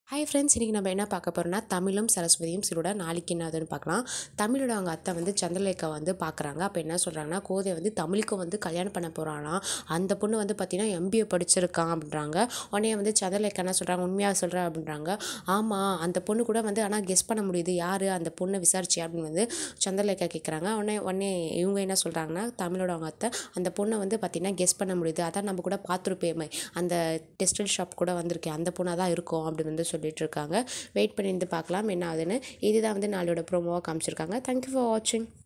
hi friends இன்றைக்கி நம்ம என்ன பார்க்க போகிறோம்னா தமிழும் சரஸ்வதியும் சிலோட நாளைக்கு என்னதுன்னு பார்க்கலாம் தமிழோட அவங்க அத்தை வந்து சந்திரலேகா வந்து பார்க்குறாங்க அப்போ என்ன சொல்கிறாங்கன்னா கோதை வந்து தமிழுக்கு வந்து கல்யாணம் பண்ண போகிறானா அந்த பொண்ணு வந்து பார்த்தீங்கன்னா எம்பிஏ படிச்சிருக்கான் அப்படின்றாங்க உடனே வந்து சந்திரலேகா என்ன சொல்கிறாங்க உண்மையாக சொல்கிறேன் அப்படின்றாங்க ஆமாம் அந்த பொண்ணு கூட வந்து ஆனால் கெஸ் பண்ண முடியுது யார் அந்த பொண்ணை விசாரிச்சு அப்படின்னு வந்து சந்திரலேகா கேட்குறாங்க உடனே உடனே இவங்க என்ன சொல்கிறாங்கன்னா தமிழோட அவங்க அத்தை அந்த பொண்ணை வந்து பார்த்தீங்கன்னா கெஸ் பண்ண முடியுது அதான் நம்ம கூட பார்த்துருப்பேமே அந்த டெக்ஸ்டைல் ஷாப் கூட வந்திருக்கேன் அந்த பொண்ணாக தான் இருக்கும் அப்படின்னு வந்து சொல்லிட்டு இருக்காங்க வெயிட் பண்ணி இருந்து பார்க்கலாம் என்ன ஆகுதுன்னு இதுதான் வந்து நாளோட ப்ரோமோவாக காமிச்சிருக்காங்க தேங்க்யூ ஃபார் வாட்சிங்